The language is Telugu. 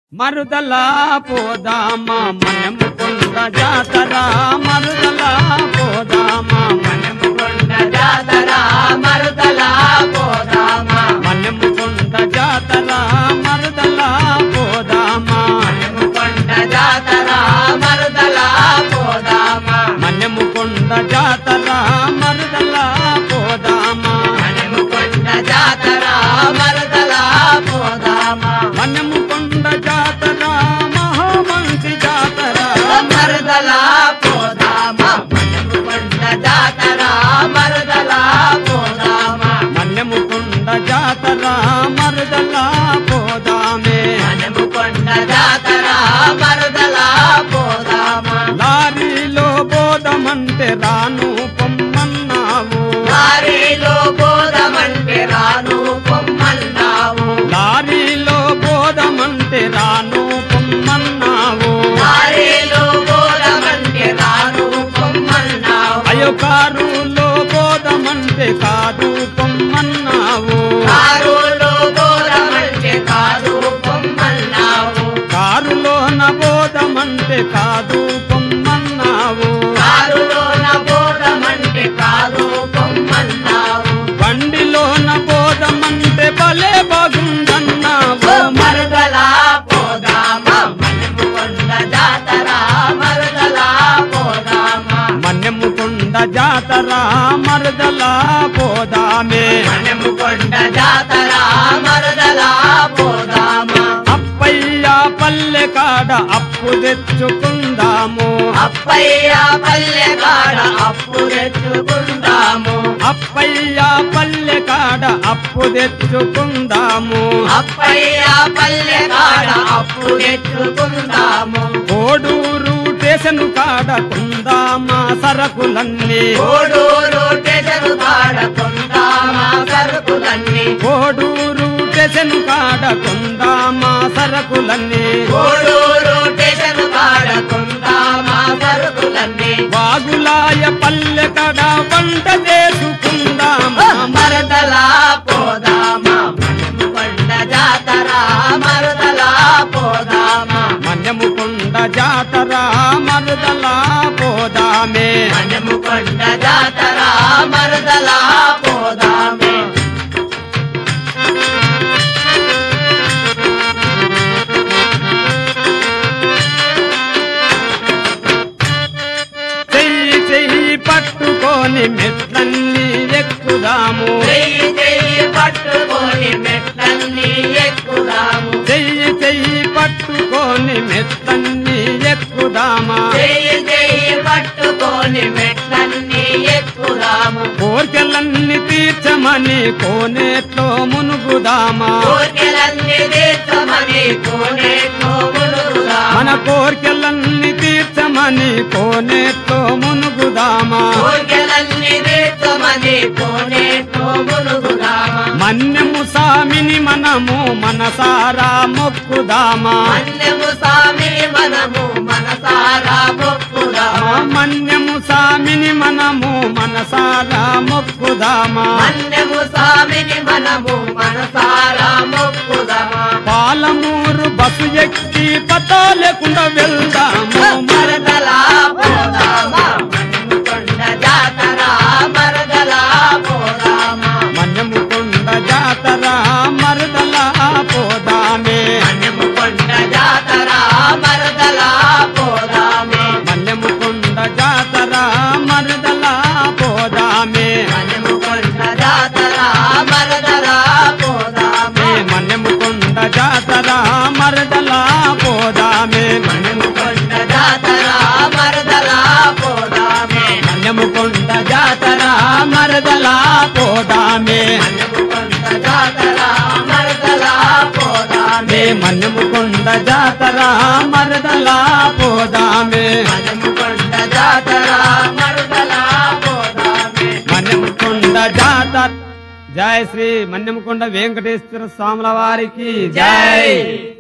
మరుదలా పోదామా మనము కొండ జాతర మరుదలా పోదామా మనము కొండ జాతర మరుదల పోదామా మనము కొండ జాతర మరుదలా పోదామా మనము కొండ జాతర మరుదల పోదామా మనము కొండ జాతర మరుదలా పోదామా మనము కొండ జాతర మరుదల పోదామా మనము కొండ జాతర మహా మంచి జాతర మరుదల పోదామా మనము కొండ జాతర మరుదల పోదామా మనము కొండ జాతర మరుదలా పోదామే మనము కొండ జాతర మరుదల పోదామా లారీలో బోధమంటే రాను పొమ్మన్నావు లారీలో పోదామంటే రాను పొమ్మన్నావు లారీలో బోధమంటే రాను పొమ్మన్నావు లారీలో పోదామంటే రాను పొమ్మన్నావు అయ్యో కారులో బోధమంటే కాదు పొమ్మన్నావు కారులో పోదామంటే కాదు పొమ్మన్నావు కారులోన బోధమంటే కాదు పొమ్మన్నావు కారులోన పోదామంటే కాదు పొమ్మన్నావు బండిలోన బోధమంటే భలే బాగుందన్నావు మరుదల పోదామా మనము కొండ జాతర మరుదల పోదామా మన్నెము కొండ జాతర మరుదలా పోదామే మనము కొండ జాతర మరుదల పోదామా అప్పయ్య పల్లె కాడ అప్పు తెచ్చుకుందాము అప్పయ్య పల్లె కాడ అప్పు తెచ్చుకుందాము అప్పయ్య పల్లె కాడ అప్పు తెచ్చుకుందాము అప్పయ్య పల్లె కాడ అప్పు తెచ్చుకుందాము కోడూరు స్టేషన్ కాడ కుందామా సరకులన్నీ కోడూరు స్టేషన్ కాడ కొందామా సరుకులన్నీ కోడూరు స్టేషన్ కాడ కుందామా సరకులన్నీ కోడూరు స్టేషన్ కాడ కొందామా సరుకులన్నీ వాగులాయ పల్లె కాడ వంట చేసుకుందామా మరదల పోదామా మనము కొండ జాతర మరదల పోదామా మన్యము కొండ జాతర మరుదలా పోదామే మనము కొండ జాతర మరదల పోదామే చెయ్యి చెయ్యి పట్టుకొని మెట్లన్నీ ఎక్కుదాము చెయ్యి చెయ్యి పట్టుకొని మెట్లన్నీ ఎక్కుదాము చెయ్యి చెయ్యి పట్టుకొని మెట్లన్నీ ఎక్కుదామా చెయ్యి చెయ్యి పట్టుకొని మెట్లన్నీ ఎక్కుదాము కోర్కెలన్నీ తీర్చమని కోనేట్లో మునుగుదామా కోరికలన్నీ తీర్చమని కోనేట్లో మునుగుదాము మన కోర్కెలన్నీ తీర్చమని కోనేట్లో మునుగుదామా కోరికలన్నీ తీర్చమని కోనేట్లో మునుగుదాము మన్యము సామిని మనము మనసారా మొక్కుదామా మన్యము స్వామిని మనము మనసారా మొక్కుదాము మన్యము సామిని మనము మనసారా మొక్కుదామా మన్యము స్వామిని మనము మనసారా మొక్కుదామా పాలమూరు బస్సు ఎక్కి పతా లేకుండా వెళ్దాము మరదల పోదామా మనము కొండ జాతర మరదల పోదామా మన్యము కొండ జాతర మరుదలా పోదామే మనము కొండ జాతర మరదల పోదామే మన్యము కొండ జాతర మరుదలా పోదామే మనము కొండ జాతర మరదల పోదామే మన్యము కొండ జాతర మరుదలా పోదామే మనము కొండ జాతర మరదల పోదామే మన్యము కొండ జాతర మరదలా పోదామే మనము కొండ జాతర మరదల పోదామే మన్యము కొండ జాతర మరదలా పోదామే మనము కొండ జాతర మరదల పోదామే మన్యము కొండ జాతర జయ శ్రీ మన్యముకొండ వెంకటేశ్వర స్వాముల వారికి జై